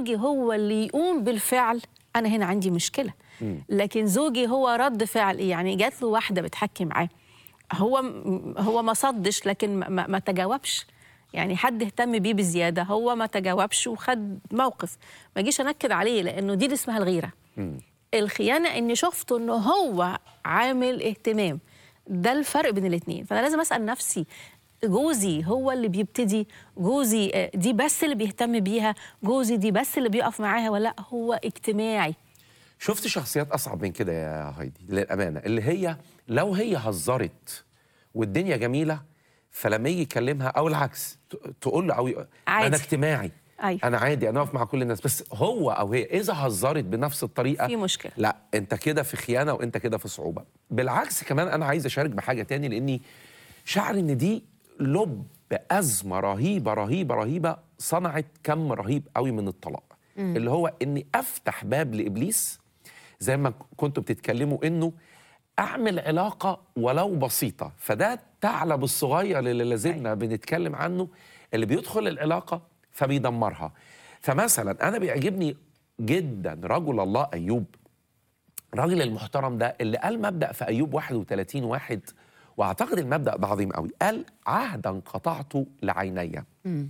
زوجي هو اللي يقوم بالفعل انا هنا عندي مشكله لكن زوجي هو رد فعل إيه؟ يعني جات له واحده بتحكي معاه هو هو ما صدش لكن ما, ما, ما تجاوبش يعني حد اهتم بيه بزياده هو ما تجاوبش وخد موقف ما جيش انكد عليه لانه دي اللي اسمها الغيره الخيانه اني شفته انه هو عامل اهتمام ده الفرق بين الاثنين فانا لازم اسال نفسي جوزي هو اللي بيبتدي جوزي آه، دي بس اللي بيهتم بيها جوزي دي بس اللي بيقف معاها ولا لأ، هو اجتماعي شفت شخصيات اصعب من كده يا هايدي للامانه اللي هي لو هي هزرت والدنيا جميله فلما يجي يكلمها او العكس ت- تقول له او ي- عادي. انا اجتماعي أيوة. انا عادي انا اقف مع كل الناس بس هو او هي اذا هزرت بنفس الطريقه في مشكلة. لا انت كده في خيانه وانت كده في صعوبه بالعكس كمان انا عايز اشارك بحاجه تاني لاني شعر ان دي لب ازمه رهيبه رهيبه رهيبه صنعت كم رهيب قوي من الطلاق اللي هو اني افتح باب لابليس زي ما كنتوا بتتكلموا انه اعمل علاقه ولو بسيطه فده الثعلب الصغير اللي لازلنا بنتكلم عنه اللي بيدخل العلاقه فبيدمرها فمثلا انا بيعجبني جدا رجل الله ايوب الراجل المحترم ده اللي قال مبدا في ايوب 31 واحد واعتقد المبدا ده عظيم قوي قال عهدا قطعت لعيني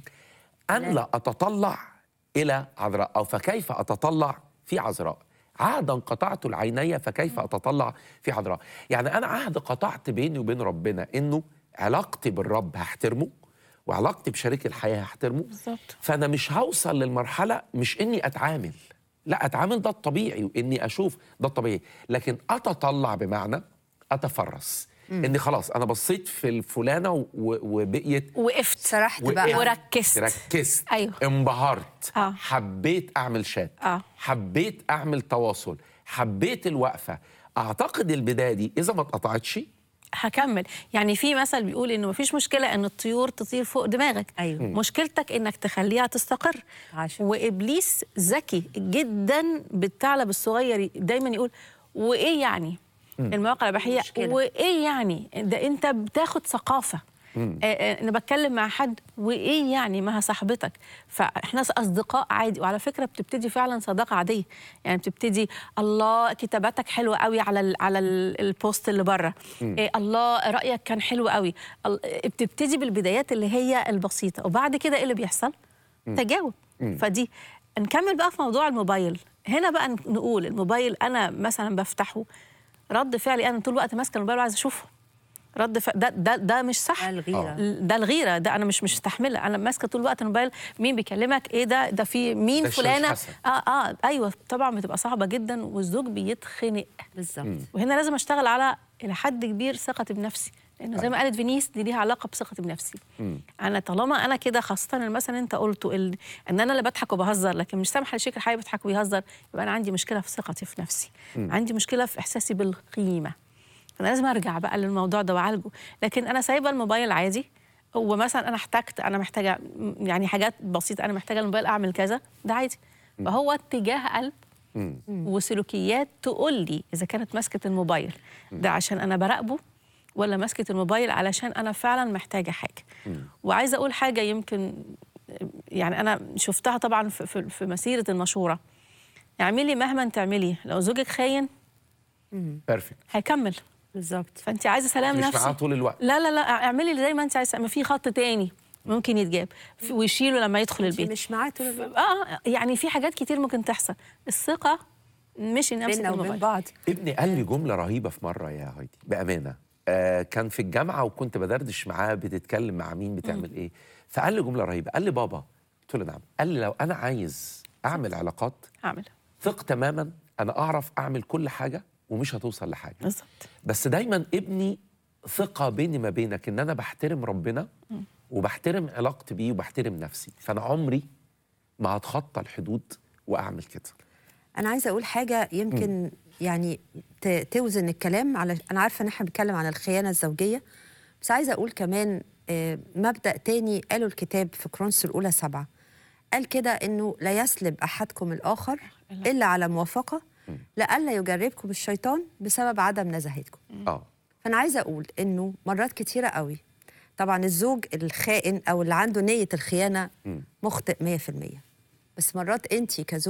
ان لا اتطلع الى عذراء او فكيف اتطلع في عذراء عهدا قطعت العيني فكيف اتطلع في عذراء يعني انا عهد قطعت بيني وبين ربنا انه علاقتي بالرب هحترمه وعلاقتي بشريك الحياه هحترمه بالظبط. فانا مش هوصل للمرحله مش اني اتعامل لا اتعامل ده الطبيعي واني اشوف ده الطبيعي لكن اتطلع بمعنى اتفرس اني خلاص انا بصيت في الفلانه و- وبقيت وقفت سرحت وقفت. بقى وركزت ركزت أيوه. انبهرت آه. حبيت اعمل شات آه. حبيت اعمل تواصل حبيت الوقفه اعتقد البدايه دي اذا ما اتقطعتش هكمل يعني في مثل بيقول انه مفيش مشكله ان الطيور تطير فوق دماغك أيوة. مم. مشكلتك انك تخليها تستقر عشان. وابليس ذكي جدا بالثعلب الصغير دايما يقول وايه يعني المواقع الاباحيه مشكلة. وايه يعني ده انت بتاخد ثقافه آه، آه، انا بتكلم مع حد وايه يعني ما هي صاحبتك فاحنا اصدقاء عادي وعلى فكره بتبتدي فعلا صداقه عاديه يعني بتبتدي الله كتاباتك حلوه قوي على ال على ال البوست اللي بره إيه الله رايك كان حلو قوي ال- بتبتدي بالبدايات اللي هي البسيطه وبعد كده ايه اللي بيحصل تجاوب فدي نكمل بقى في موضوع الموبايل هنا بقى نقول الموبايل انا مثلا بفتحه رد فعلي انا طول الوقت ماسكه الموبايل وعايزه اشوفه رد فعل ده ده ده مش صح ده الغيرة. ده الغيره ده انا مش مش مستحمله انا ماسكه طول الوقت الموبايل مين بيكلمك ايه ده ده في مين ده الشاش فلانه حسن. اه اه ايوه طبعا بتبقى صعبه جدا والزوج بيتخنق بالظبط وهنا لازم اشتغل على الى حد كبير ثقتي بنفسي لانه زي ما قالت فينيس دي ليها علاقه بثقتي بنفسي انا طالما انا كده خاصه مثلا انت قلته ال... ان انا اللي بضحك وبهزر لكن مش سامحه لشريك الحياه بيضحك ويهزر يبقى انا عندي مشكله في ثقتي في نفسي عندي مشكله في احساسي بالقيمه فانا لازم ارجع بقى للموضوع ده واعالجه لكن انا سايبه الموبايل عادي هو مثلا انا احتجت انا محتاجه م- يعني حاجات بسيطه انا محتاجه الموبايل اعمل كذا ده عادي فهو اتجاه قلب وسلوكيات تقول لي اذا كانت ماسكه الموبايل ده عشان انا براقبه ولا ماسكه الموبايل علشان انا فعلا محتاجه حاجه وعايزه اقول حاجه يمكن يعني انا شفتها طبعا في, في, في مسيره المشوره اعملي مهما تعملي لو زوجك خاين بيرفكت هيكمل بالظبط فانت عايزه سلام مش نفسي معاه طول الوقت لا لا لا اعملي زي ما انت عايزه ما في خط تاني ممكن يتجاب في- ويشيله لما يدخل البيت مش معاه طول الوقت اه يعني في حاجات كتير ممكن تحصل الثقه مش ان امسك بيننا وبين الموبايل بعض ابني قال لي جمله رهيبه في مره يا هايدي بامانه آه كان في الجامعه وكنت بدردش معاه بتتكلم مع مين بتعمل ايه فقال لي جمله رهيبه قال لي بابا قلت له نعم قال لي لو انا عايز اعمل علاقات هعمل ثق تماما انا اعرف اعمل كل حاجه ومش هتوصل لحاجه بالظبط بس دايما ابني ثقه بيني ما بينك ان انا بحترم ربنا وبحترم علاقتي بيه وبحترم نفسي فانا عمري ما هتخطى الحدود واعمل كده انا عايزه اقول حاجه يمكن يعني ت- توزن الكلام على انا عارفه ان احنا بنتكلم عن الخيانه الزوجيه بس عايزه اقول كمان آه، مبدا تاني قاله الكتاب في كرونس الاولى سبعة قال كده انه لا يسلب احدكم الاخر الا على موافقه لئلا يجربكم الشيطان بسبب عدم نزاهتكم اه فانا عايزه اقول انه مرات كتيره قوي طبعا الزوج الخائن او اللي عنده نيه الخيانه مخطئ 100% بس مرات انت كزوجة